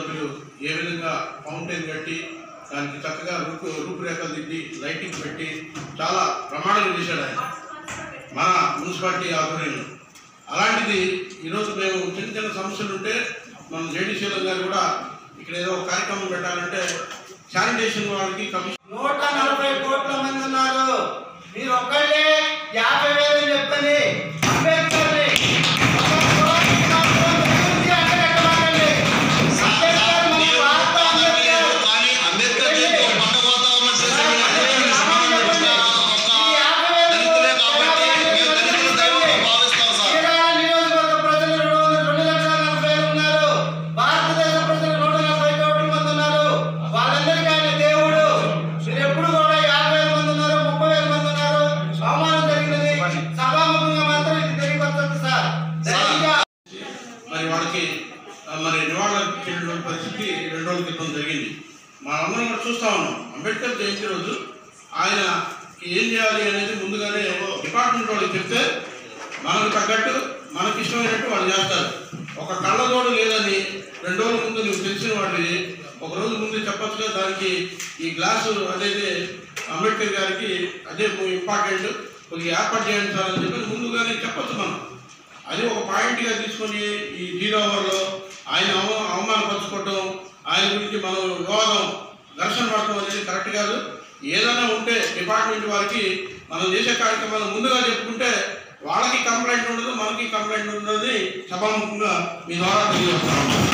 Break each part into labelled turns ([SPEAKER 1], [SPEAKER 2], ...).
[SPEAKER 1] సభ్యులు ఏ విధంగా ఫౌంటైన్ కట్టి దానికి చక్కగా రూపు రూపురేఖలు దిద్ది లైటింగ్ పెట్టి చాలా ప్రమాణం చేశాడు ఆయన మన మున్సిపాలిటీ ఆధ్వర్యంలో అలాంటిది ఈరోజు మేము చిన్న చిన్న సమస్యలు ఉంటే మన జేడీసీలో గారు కూడా ఇక్కడ ఏదో ఒక కార్యక్రమం పెట్టాలంటే శానిటేషన్ వాళ్ళకి కమిషన్
[SPEAKER 2] నూట నలభై కోట్ల మంది ఉన్నారు మీరు ఒక్కళ్ళే యాభై వేలు చెప్పని అంబేద్కర్ని ఒక కోటి మాత్రం గురించి అంటగట్టమాకండి. అంబేద్కర్ మన భారత అంబేద్కర్.
[SPEAKER 3] కానీ అంబేద్కర్ జయంతి ఒక పండుగ వాతావరణం చేసి మీ అందరికీ సమానం ఇచ్చిన ఒక
[SPEAKER 2] ఈ యాభై వేలు
[SPEAKER 3] దళితులే కాబట్టి మేము దళితుల దైవంగా భావిస్తాం సార్
[SPEAKER 2] చీరాల నియోజకవర్గ ప్రజలు రెండు వందల- రెండు లక్షల నలభై వేలు ఉన్నారు భారతదేశ ప్రజలు నూట నలభై కోట్ల మంది ఉన్నారు వాళ్ళందరికీ ఆయన దేవుడు మీరు ఎప్పుడు కూడా యాభై వేల మంది ఉన్నారు ముప్పై వేల మంది ఉన్నారు అవమానం జరిగినది సభాముఖంగా మాత్రం ఇది తెలియపరచదు సార్ ధైర్యంగా
[SPEAKER 1] మరి వాళ్ళకి ఆ, మరి నివాళులు చేయడం పరిస్థితి రెండు రోజుల క్రితం జరిగింది మనందరం కూడా చూస్తా ఉన్నాం అంబేద్కర్ జయంతి రోజు ఆయన ఏం చేయాలి అనేది ముందుగానే డిపార్ట్మెంట్ వాళ్ళకి చెప్తే మనకు తగ్గట్టు మనకి ఇష్టమైనట్టు వాళ్ళు చేస్తారు ఒక కళ్ళజోడు లేదని రెండు రోజుల ముందు నువ్వు తెలిసిన వాడివి ఒక రోజు ముందు చెప్పచ్చుగా దానికి ఈ గ్లాసు అదైతే అంబేద్కర్ గారికి అదే ఇంపార్టెంట్ కొద్దిగా ఏర్పాటు చేయండి సార్ అని చెప్పి ముందుగానే చెప్పొచ్చు మనం అది ఒక పాయింట్గా తీసుకొని ఈ జీరో ఓవర్లో ఆయన అవ అవమానపరచుకోవటం ఆయన గురించి మనం వివాదం ఘర్షణ పడటం అనేది కరెక్ట్ కాదు ఏదైనా ఉంటే డిపార్ట్మెంట్ వారికి మనం చేసే కార్యక్రమాలు ముందుగా చెప్పుకుంటే వాళ్ళకి కంప్లైంట్ ఉండదు మనకి కంప్లైంట్ ఉండదు సభాముఖంగా మీ ద్వారా తెలియజేస్తాం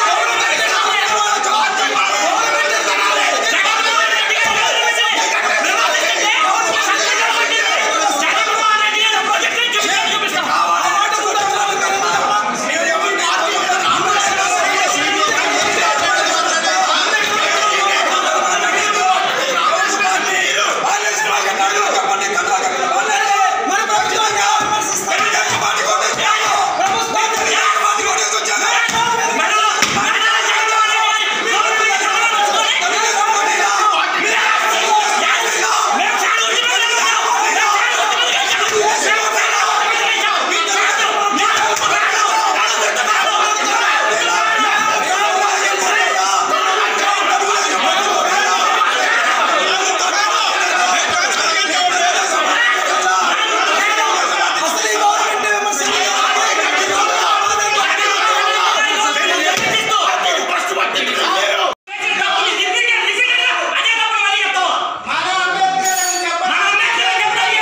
[SPEAKER 2] మన అంబేద్కర్ అని చెప్పండి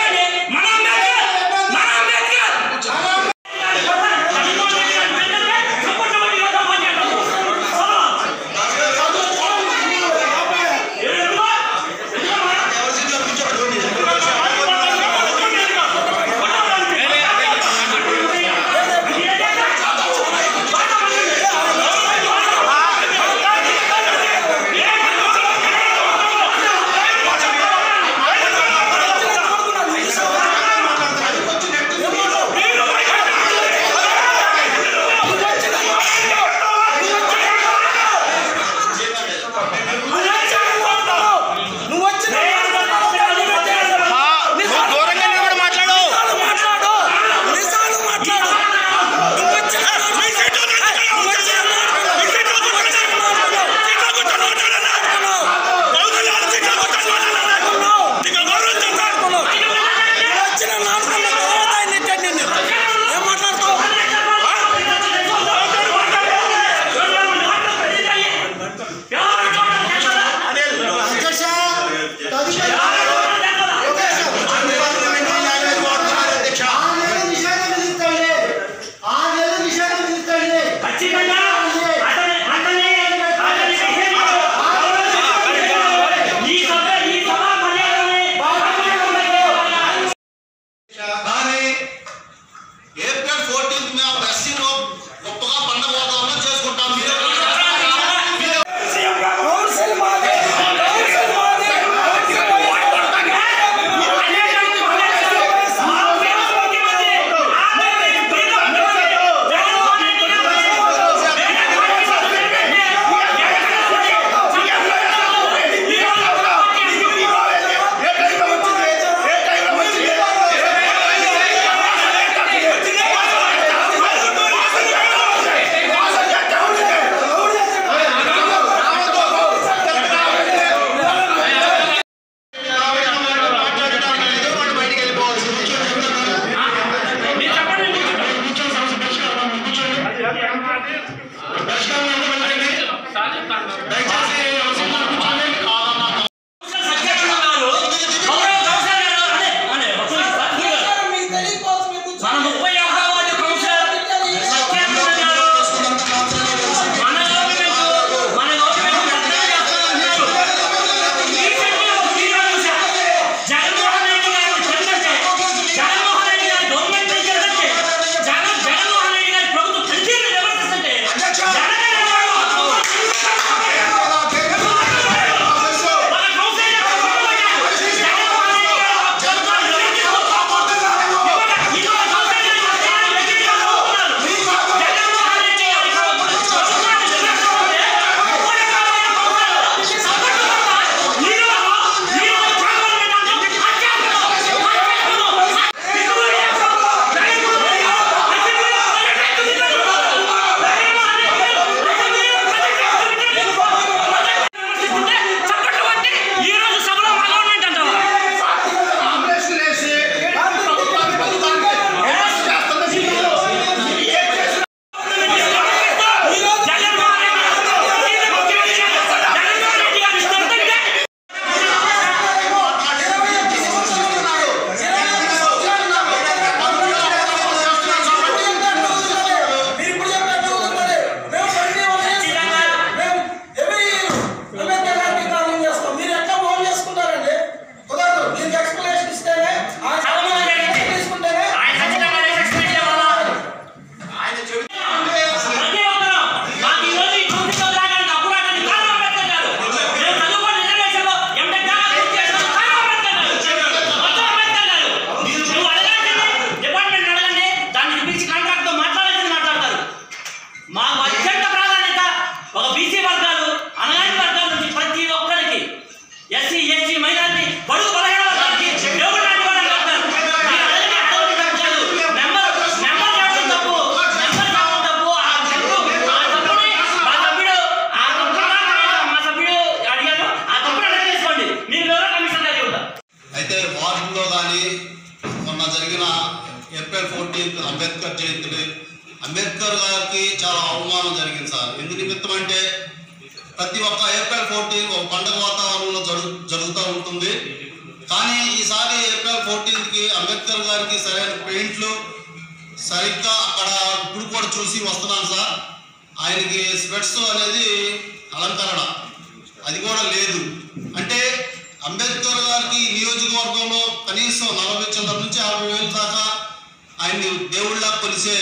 [SPEAKER 2] ఆరేళ్ళు నిషేధం విధిస్తాడులే. ఆరేళ్ళు నిషేధం విధిస్తాడులే.
[SPEAKER 3] కానీ ఏప్రిల్ ఫోర్టీన్త్ మేము ఎస్సీలో గొప్పగా పండుగ వాతావరణం చేసుకుంటాం మీరు మీరు
[SPEAKER 4] Yeah. మన ముప్పై ఒకటో వార్డు కౌన్సిలర్ సత్యానంద గారు మన గవర్నమెంట్ మన గవర్నమెంట్ పెద్దగా చేస్తామంటున్నారు. రీసెంట్గా ఒక వీడియో చూసా. జగన్మోహన్ రెడ్డి గారు చంద్రశే జగన్మోహన్ రెడ్డి గారి గవర్నమెంట్ చంద్రశే జగన్ జగన్మోహన్ రెడ్డి గారి ప్రభుత్వం పనితీరును విమర్శిస్తుంటే జగన్ గారు ఒక కౌన్సిలర్ జగన్మోహన్ రెడ్డి గారు ప్రభుత్వాన్ని ఈ రోజు సభలో మా గవర్నమెంట్ అంటావా ప్రతి ఒక్కరూ మాకు ఈ రోజు ఈ కౌన్సిల్లో రావడానికి అప్పు రావడానికి కారణం అంబేద్కర్ గారు. మేము చదువుకొని రిజర్వేషన్లో ఎంటెక్ దాకా పూర్తి చేసిన కారణం అంబేద్కర్ గారు. మొత్తం అంబేద్కర్ గారు. నువ్వు అడగాల్సింది డిపార్ట్మెంట్ అడగండి దాన్ని పిలిచి కాంట్రాక్ట్తో మాట్లాడాల్సింది మాట్లాడతారు మాకు అత్యంత ప్రాధాన్యత ఒక బీసీ వర్గాలు అనగాని వర్గాల నుంచి ప్రతి ఒక్కరికి ఎస్సీ ఎస్టీ మైనారిటీ బడుగు బలహీన వర్గాలకి దేవుడు లాంటి వాళ్ళని కడతారు. మీరు అడగండి, అడగండి తప్పు కాదు. నెంబర్ నెంబర్ చెప్పడం తప్పు నెంబర్ చెప్పడం తప్పు ఆ తప్పు ఆ తప్పుని మా సభ్యుడు ఆ తప్పు మా సభ్యుడు అడిగారు ఆ తప్పుని అడగ చేసుకోండి మీకు ఎవరో కమిషన్ గారు చెబుతా
[SPEAKER 3] అయితే వార్డులో కానీ మొన్న జరిగిన ఏప్రిల్ ఫోర్టీన్త్ అంబేద్కర్ జయంతి అంబేద్కర్ గారికి చాలా అవమానం జరిగింది సార్ ఎందు నిమిత్తం అంటే ప్రతి ఒక్క ఏప్రిల్ ఫోర్టీన్ ఒక పండగ వాతావరణంలో జరుగు జరుగుతూ ఉంటుంది కానీ ఈసారి ఏప్రిల్ ఫోర్టీన్త్కి అంబేద్కర్ గారికి సరైన పెయింట్లు సరిగ్గా అక్కడ ఇప్పుడు కూడా చూసి వస్తున్నాను సార్ ఆయనకి స్వెట్స్ అనేది అలంకరణ అది కూడా లేదు అంటే అంబేద్కర్ గారికి ఈ నియోజకవర్గంలో కనీసం నలభై చిల్లర నుంచి యాభై వేల దాకా ఆయన్ని దేవుళ్ళ కొలిసే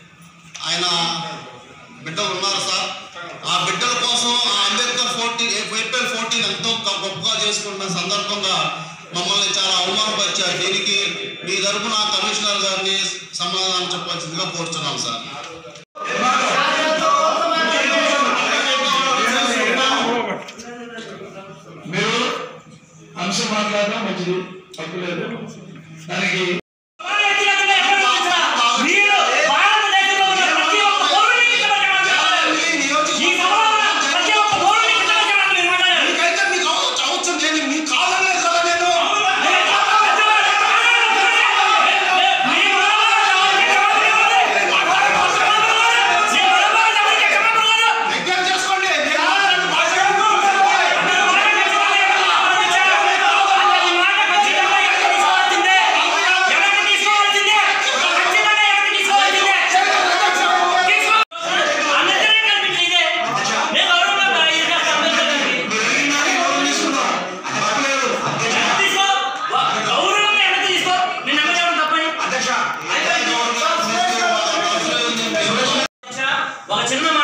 [SPEAKER 3] ఆయన బిడ్డలు ఉన్నారు సార్ ఆ బిడ్డల కోసం ఆ అంబేద్కర్ ఫోర్టీన్ ఏప్రిల్ ఫోర్టీన్ ఎంతో గొప్ప- గొప్పగా చేసుకుంటున్న సందర్భంగా మమ్మల్ని చాలా అవమానపరిచారు దీనికి మీ తరపున కమిషనర్ గారిని సమాధానం చెప్పాల్సిందిగా కోరుతున్నాం సార్
[SPEAKER 5] మీరు అంశం మాట్లాడడం మంచిది తప్పులేదు దానికి
[SPEAKER 4] మీరు భారతదేశంలో ఉన్న ప్రతి ఒక్క పౌరుడిని కించపరిచే మాట్లాడారు. ఈ సభలో ఉన్న ప్రతి ఒక్క పౌరుడిని కించపరిచే మాటలు మీరు మాట్లాడారు. మీ మనోభావాలు ఎవరికి క్షమాపణ ఇవ్వదు. మీ మనోభావాలు ఎవరికి క్షమాపణ ఇవ్వదు. అతని మాట ఖచ్చితంగా ఎవరికి తీసుకోవాల్సిందే. ఎవరికి తీసుకోవాల్సిందే. ఖచ్చితంగా ఎవరికి తీసుకోవాల్సిందే. తీసుకో. అందరికీ కనిపించింది ఇదే. నేను గౌరవంగా ఇది చేస్తాను అంబేద్కర్ గారికి. వెనక్కి తీసుకో. వా- గౌరవంగా వెనక్కి తీసుకో. నేను నమ్మడం తప్పని. ఒక చిన్న మాట